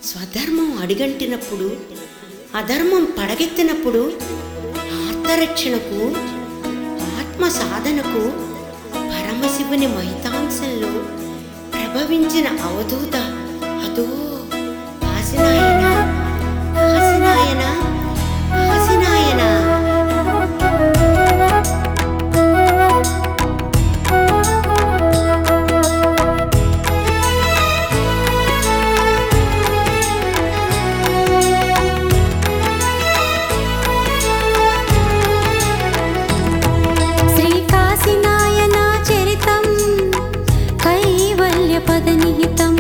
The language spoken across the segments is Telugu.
స్వధర్మం అడిగంటినప్పుడు అధర్మం పడగెత్తినప్పుడు ఆత్మరక్షణకు ఆత్మ సాధనకు పరమశివుని మహితాంశంలో ప్రభవించిన అవధూత అదో కాశినాయన కాశినాయన కాశినాయన శ్రీకాశీనాయన చరితం కైవల్యపదనిహితం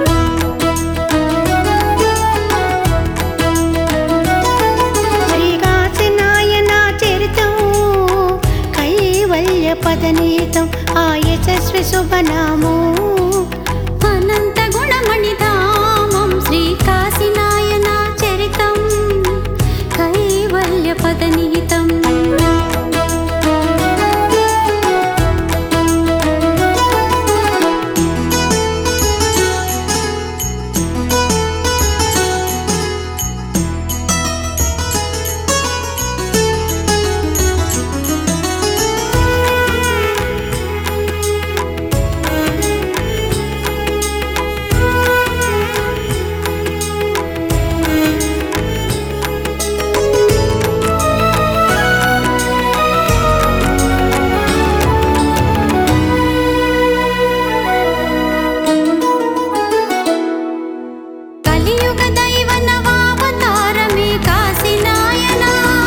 శ్రీకాశినాయన చరితం కైవల్య పదనీతం ఆ యశస్వి శుభనామో అనంత గుణమణిధామం శ్రీకాశీనాయన చరితం కైవల్యపదనిహితం కలియుగ దైవ నవావతారమే కాశీనాయన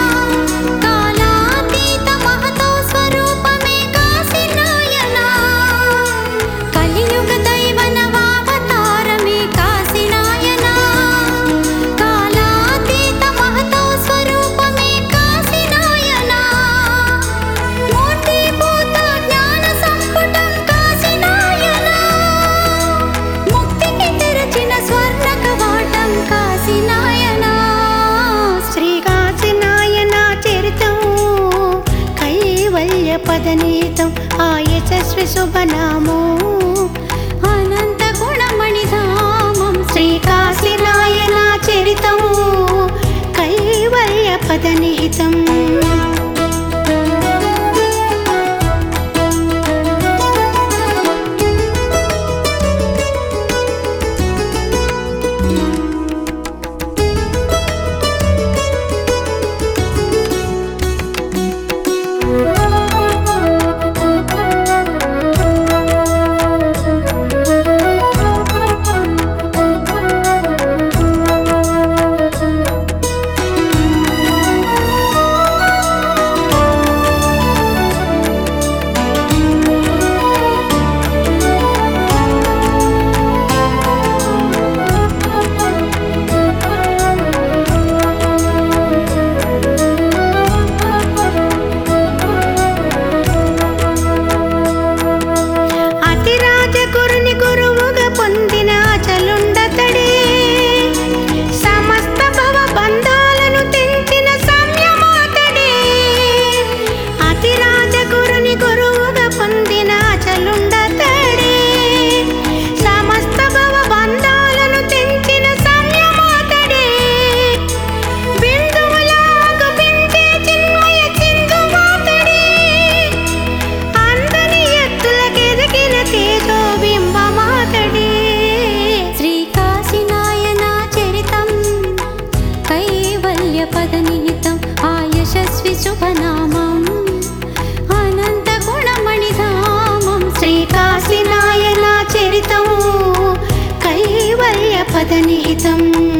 కాలాతీత మహతో స్వరూపమే కాశీనాయన కలియుగ దైవ నవావతారమే కాశీనాయన కాలాతీత మహతో స్వరూపమే కాశీనాయన మూర్తిభూత జ్ఞాన సంపుటం కాశీనాయన ముక్తికి తెరచిన స్వర్ణ కవాటం కాశీనాయన శ్రీకాశినాయన చరితం కైవల్య పదనీతం ఆ యశస్వి శుభనామో అనంత గుణమణిధామం శ్రీకాశినాయన చరితం కైవల్య పదనీతం అతిరాజ గురుని గురువుగా పొందిన అచలుండతడే సమస్త భవ బంధాలను తెంచిన సంయమాతడే అతిరాజ గురుని గురువుగా పొందిన అచలుండతడే సమస్త భవ బంధాలను తెంచిన సంయమాతడే బిందువులాగు బిందే చిన్మయ చిందుమాతడే అందరి ఎత్తులకెదిగిన తేజో బింబమాతడే శ్రీకాశీనాయన చరితం కైవల్య పదనిహితం ఆ యశస్వి శుభనామం అనంత గుణమణిధామం శ్రీకాశినాయన చరితం కైవల్య పదనిహితం